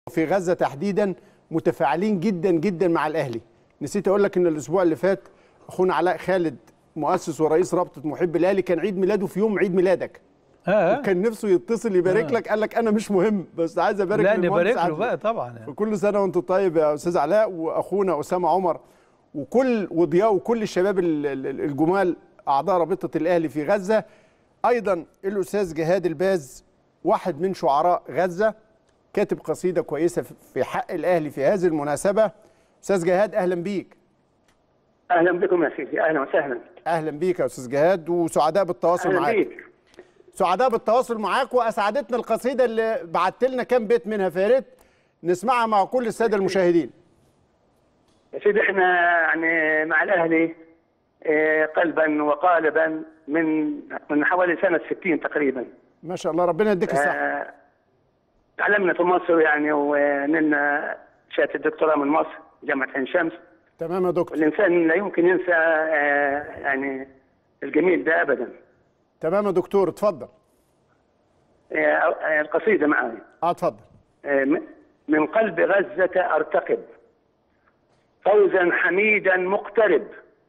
في غزه تحديدا متفاعلين جدا جدا مع الاهلي نسيت اقول لك ان الاسبوع اللي فات اخونا علاء خالد مؤسس ورئيس رابطه محب الاهلي كان عيد ميلاده في يوم عيد ميلادك اه كان نفسه يتصل يبارك آه. لك قال لك انا مش مهم بس عايز ابارك لا للمهندس نبارك له عادل. بقى طبعا يعني. كل سنه وانت طيب يا استاذ علاء واخونا اسامه عمر وكل وضياء وكل الشباب ال- ال- الجمال اعضاء رابطه الاهلي في غزه ايضا الاستاذ جهاد الباز واحد من شعراء غزه كاتب قصيده كويسه في- في حق الاهلي في هذه المناسبه استاذ جهاد اهلا بيك اهلا بكم يا سيدي اهلا وسهلا اهلا بيك يا استاذ جهاد وسعداء بالتواصل اهلا معاك بيك سعداء بالتواصل معاك واسعدتنا القصيده اللي بعت لنا كام بيت منها فيا ريت نسمعها مع كل الساده المشاهدين يا سيدي احنا يعني مع الاهلي آه، قلبا وقالبا من من حوالي سنه 60 تقريبا ما شاء الله ربنا يديك الصحه آه، تعلمنا في مصر يعني ونلنا شهاده الدكتوراه من مصر جامعه عين شمس تمام يا دكتور والانسان لا يمكن ينسى آه، يعني الجميل ده ابدا تمام يا دكتور اتفضل آه، آه، القصيده معي اه اتفضل آه، من قلب غزة أرتقب فوزا حميدا مقترب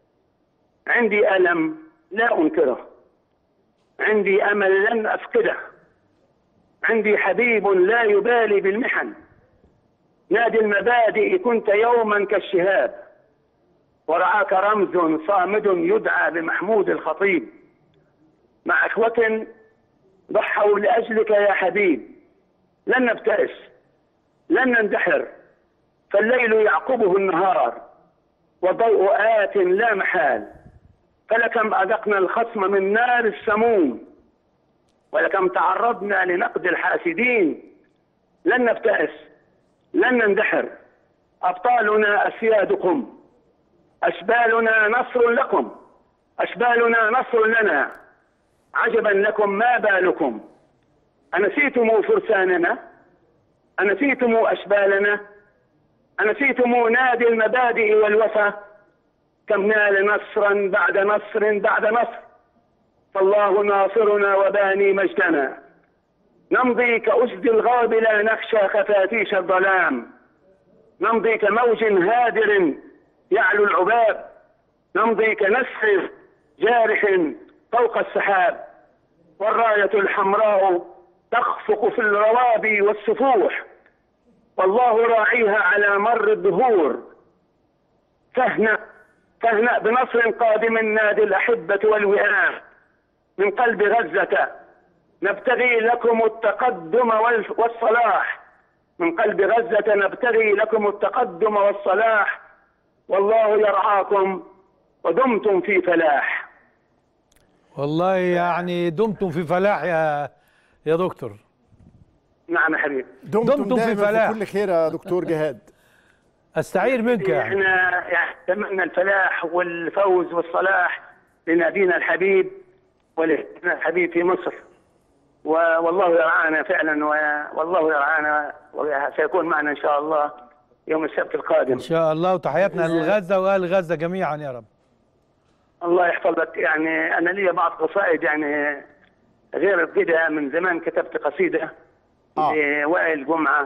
عندي ألم لا أنكره عندي أمل لن أفقده عندي حبيب لا يبالي بالمحن نادي المبادئ كنت يوما كالشهاب ورعاك رمز صامد يدعى بمحمود الخطيب مع إخوة ضحوا لأجلك يا حبيب لن نبتئس لن نندحر فالليل يعقبه النهار والضوء آت لا محال فلكم أذقنا الخصم من نار السموم ولكم تعرضنا لنقد الحاسدين لن نبتئس لن نندحر أبطالنا أسيادكم أشبالنا نصر لكم أشبالنا نصر لنا عجبا لكم ما بالكم أنسيتم فرساننا أنسيتم أشبالنا أنسيتم نادي المبادئ والوفا كم نال نصرا بعد نصر بعد نصر فالله ناصرنا وباني مجدنا نمضي كأسد الغاب لا نخشى خفاتيش الظلام نمضي كموج هادر يعلو العباب نمضي كنسر جارح فوق السحاب والراية الحمراء تخفق في الروابي والسفوح والله راعيها على مر الدهور فاهنأ فاهنأ بنصر قادم نادي الأحبة والوئام من قلب غزة نبتغي لكم التقدم وال- والصلاح من قلب غزة نبتغي لكم التقدم والصلاح والله يرعاكم ودمتم في فلاح والله يعني دمتم في فلاح يا يا دكتور نعم يا حبيبي دمتم, دمتم في دائما فلاح. في كل خير يا دكتور جهاد استعير منك يعني احنا يعني نتمنى الفلاح والفوز والصلاح لنادينا الحبيب ولنادينا الحبيب في مصر و- والله يرعانا فعلا و- والله يرعانا وسيكون معنا ان شاء الله يوم السبت القادم ان شاء الله وتحياتنا لغزه واهل غزه جميعا يا رب الله يحفظك يعني انا لي بعض قصائد يعني غير كده من زمان كتبت قصيده آه. لوائل جمعه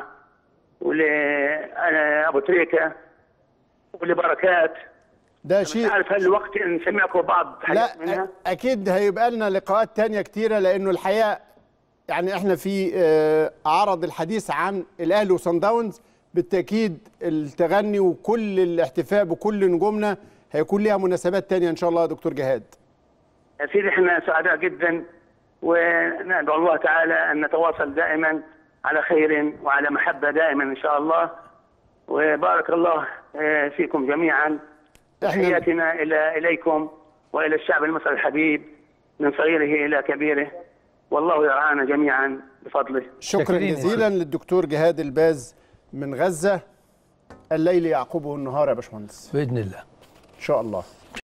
ولابو تريكه ولبركات ده مش شيء عارف هل الوقت نسمعكم بعض حاجات منها لا اكيد هيبقى لنا لقاءات تانية كتيرة لانه الحقيقة يعني احنا في آه، عرض الحديث عن الاهلي وصن داونز بالتاكيد التغني وكل الاحتفاء بكل نجومنا هيكون ليها مناسبات تانية ان شاء الله يا دكتور جهاد يا سيدي احنا سعداء جدا وندعو الله تعالى ان نتواصل دائما على خير وعلى محبه دائما ان شاء الله وبارك الله آه، فيكم جميعا احنا تحياتنا الى اليكم والى الشعب المصري الحبيب من صغيره الى كبيره والله يرعانا جميعا بفضله شكرا شاكرين يا جزيلا للدكتور جهاد الباز من غزة الليل يعقبه النهار يا باشمهندس باذن الله ان شاء الله